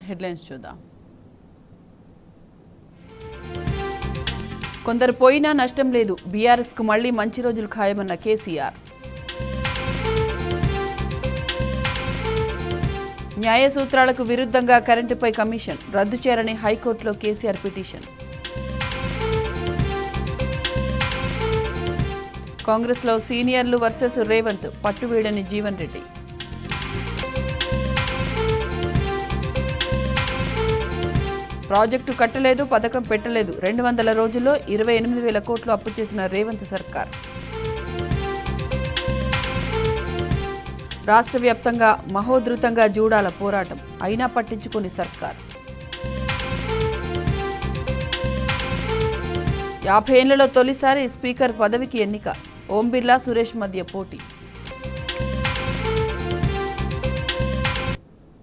headlines చూద్దాం కొందరు పోయినా నష్టం లేదు బీఆర్ఎస్కు మళ్లీ మంచి రోజులు ఖాయమన్న కేసీఆర్ న్యాయ సూత్రాలకు విరుద్ధంగా కరెంటుపై కమిషన్ రద్దు చేయాలని హైకోర్టులో కేసీఆర్ పిటిషన్ కాంగ్రెస్లో సీనియర్లు వర్సెస్ రేవంత్ పట్టువీడని జీవన్ రెడ్డి ప్రాజెక్టు కట్టలేదు పథకం పెట్టలేదు రెండు వందల రోజుల్లో ఇరవై ఎనిమిది వేల కోట్లు అప్పు చేసిన రేవంత్ సర్కార్ రాష్ట్ర వ్యాప్తంగా మహోధృతంగా జూడాల పోరాటం అయినా పట్టించుకుని సర్కార్ యాభై ఏళ్లలో తొలిసారి స్పీకర్ పదవికి ఎన్నిక ఓం బిర్లా సురేష్ మధ్య పోటీ